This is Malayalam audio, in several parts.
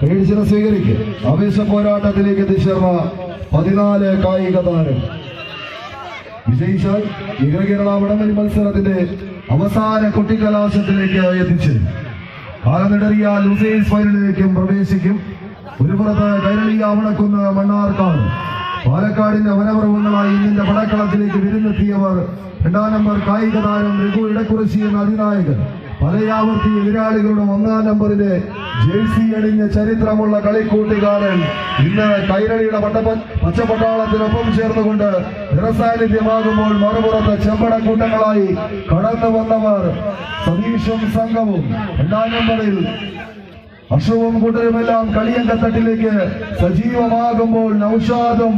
പേടിച്ചിനെ സ്വീകരിക്കും ആവേശ പോരാട്ടത്തിലേക്ക് എത്തിച്ചേർന്ന പതിനാല് കായിക താരങ്ങൾ വിജയിച്ചാൽ ഇകര കേരള വടംവലി മത്സരത്തിന്റെ അവസാന കുട്ടിക്കലാശത്തിലേക്ക് എത്തിച്ചേരും കാലമിടറിയ ലൂസേഴ്സ് ഫൈനലിലേക്കും പ്രവേശിക്കും ഒരു പുറത്ത് കൈരളി ആവണക്കുന്ന മണ്ണാർക്കാട് പാലക്കാടിന്റെ വനപർവങ്ങളായി ഇന്നിന്റെ പടക്കളത്തിലേക്ക് വിരുന്നെത്തിയവർ രണ്ടാം നമ്പർ കായിക താരം രഘു ഇടക്കുറിശി എന്ന അതിനായകൻ പലയാവർത്തി എതിരാളികളുടെ ഒന്നാം നമ്പറിലെ ജേഴ്സി അണിഞ്ഞ ചരിത്രമുള്ള കളിക്കൂട്ടുകാരൻ ഇന്ന് കൈരളിയുടെ പട്ടപ്പ പച്ചപ്പട്ടാളത്തിനൊപ്പം ചേർന്നുകൊണ്ട് നിറസാന്നിധ്യമാകുമ്പോൾ മറുപുറത്ത് ചെമ്പടക്കൂട്ടങ്ങളായി കടന്നു വന്നവർ സതീഷും സംഘവും രണ്ടാം നമ്പറിൽ അഷവും കൂട്ടരുമെല്ലാം കളിയങ്കത്തട്ടിലേക്ക് സജീവമാകുമ്പോൾ നൌഷാദും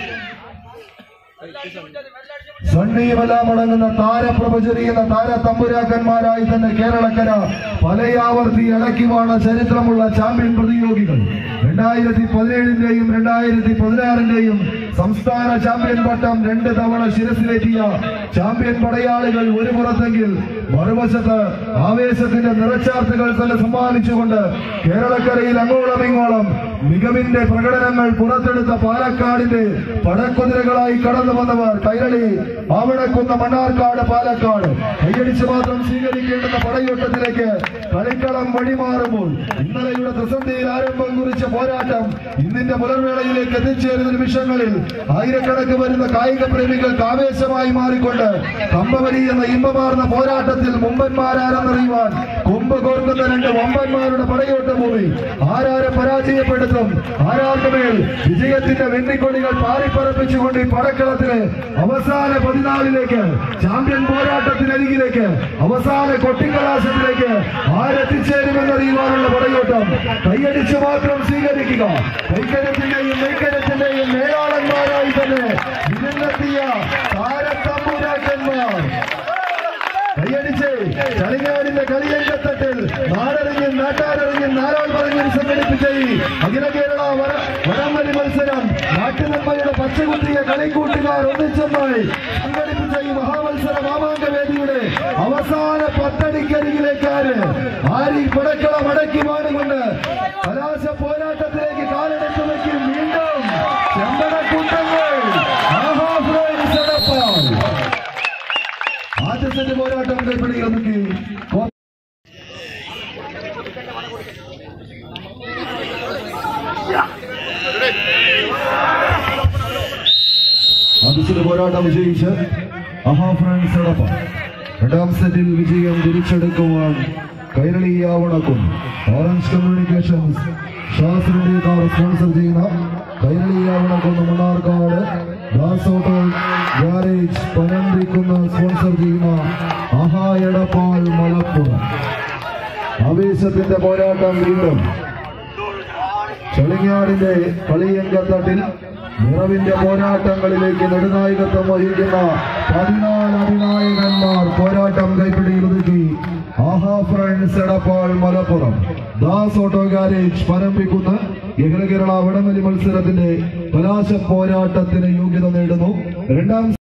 സണ്ണിയുമെല്ലാം അടങ്ങുന്ന താരപ്രഭചരിയുന്ന താര തമ്പുരാക്കന്മാരായി തന്നെ കേരളക്കര പലയാവർത്തി അടക്കിവാണ ചരിത്രമുള്ള ചാമ്പ്യൻ പ്രതിയോഗികൾ രണ്ടായിരത്തി പതിനേഴിന്റെയും രണ്ടായിരത്തി പതിനാറിന്റെയും സംസ്ഥാന ചാമ്പ്യൻ പട്ടം രണ്ട് തവണ ശിരസിലേറ്റിയ ചാമ്പ്യൻ പടയാളികൾ ഒരു പുറത്തെങ്കിൽ മറുവശത്ത് ആവേശത്തിന്റെ നിറച്ചാർത്തുകൾ തന്നെ സമ്മാനിച്ചുകൊണ്ട് കേരളക്കരയിൽ അങ്ങോളം ഇങ്ങോളം മികവിന്റെ പ്രകടനങ്ങൾ പുറത്തെടുത്ത പാലക്കാടിന്റെ പടക്കുതിരകളായി കടന്നു വന്നവർ കൈരളി ആവണക്കുന്ന മണ്ണാർക്കാട് പാലക്കാട് കൈയടിച്ച് മാത്രം സ്വീകരിക്കേണ്ടുന്ന പടയോട്ടത്തിലേക്ക് കളിക്കളം വഴിമാറുമ്പോൾ ഇന്നലെയുടെ ത്രിസന്ധിയിൽ ആരംഭം കുറിച്ച പോരാട്ടം ഇന്നിന്റെ പുലർവേളയിലേക്ക് എത്തിച്ചേരുന്ന നിമിഷങ്ങളിൽ ആയിരക്കണക്ക് വരുന്ന കായിക പ്രേമികൾക്ക് ആവേശമായി മാറിക്കൊണ്ട് കമ്പവലി എന്ന ഇമ്പമാർന്ന പോരാട്ടത്തിൽ മുമ്പന്മാരാരെന്നറിയുവാൻ കൊമ്പ് കോർക്കുന്ന രണ്ട് വമ്പന്മാരുടെ പടയോട്ട ഭൂമി ആരാരെ പരാജയപ്പെടുത്തും ആരാർക്ക് മേൽ വിജയത്തിന്റെ വെണ്ണിക്കൊടികൾ പാറിപ്പറപ്പിച്ചുകൊണ്ട് ഈ പടക്കളത്തിന് അവസാന പതിനാലിലേക്ക് ചാമ്പ്യൻ പോരാട്ടത്തിനരികിലേക്ക് അവസാന കൊട്ടിക്കലാശത്തിലേക്ക് ആരെത്തിച്ചേരുമെന്നറിയുവാനുള്ള പടയോട്ടം കൈയടിച്ച് മാത്രം സ്വീകരിക്കുക കൈക്കരത്തിന്റെയും മെയ്ക്കരത്തിന്റെയും മേലാളന്മാരായി തന്നെ വിരുന്നെത്തിയ താരത്തമ്പുരാക്കന്മാർ കൈയടിച്ച് കളിങ്ങാടിന്റെ കളിയങ്കത്തട്ടിൽ നാടറിഞ്ഞും നാട്ടാരറിഞ്ഞും നാലാൾ പറഞ്ഞും സംഘടിപ്പിച്ച ഈ അഖില കേരള വര വടംവലി മത്സരം നാട്ടുനന്മയുടെ പച്ചകുത്തിയ കളിക്കൂട്ടുകാർ ഒന്നിച്ചൊന്നായി സംഘടിപ്പിച്ച ഈ മഹാമത്സര മാമാങ്ക വേദിയുടെ അവസാന പത്തടിക്കരികിലേക്കാര് ആരി പടക്കളം അടക്കി മാറുകൊണ്ട് കലാശ പോരാട്ടത്തിലേക്ക് കാലെടുത്ത് വയ്ക്കും വീണ്ടും ചെമ്പടക്കൂട്ടങ്ങൾ ആഹാ ഫ്രണ്ട്സ് എടപ്പാൾ ആദ്യത്തെ പോരാട്ടം കൈപ്പിടി നമുക്ക് ആദ്യത്തെ പോരാട്ടം വിജയിച്ച് അഹാ ഫ്രണ്ട്സ് എടപ്പ രണ്ടാം സെറ്റിൽ വിജയം തിരിച്ചെടുക്കുവാൻ കൈരളി ആവണക്കും ഓറഞ്ച് കമ്മ്യൂണിക്കേഷൻസ് ശാസ്ത്രന്റെ കാർ സ്പോൺസർ ചെയ്യുന്ന കൈരളി ആവണക്കുന്ന് മണ്ണാർക്കാട് ദാസ് ഓട്ടോ ഗാരേജ് പനന്തിക്കുന്ന സ്പോൺസർ ചെയ്യുന്ന അഹാ എടപ്പാൾ മലപ്പുറം ആവേശത്തിന്റെ പോരാട്ടം വീണ്ടും ചെളിങ്ങാടിന്റെ കളിയങ്കത്തട്ടിൽ നിറവിന്റെ പോരാട്ടങ്ങളിലേക്ക് നെടുനായകത്വം വഹിക്കുന്ന പതിനാല് അധിനായകന്മാർ പോരാട്ടം കൈപ്പിടിയിൽ ഒതുക്കി ആഹാ friends Edappal Malappuram Das auto garage പരമ്പിക്കുന്ന കേരള വടംവലി മത്സരത്തിന്റെ കലാശ പോരാട്ടത്തിന് യോഗ്യത നേടുന്നു രണ്ടാം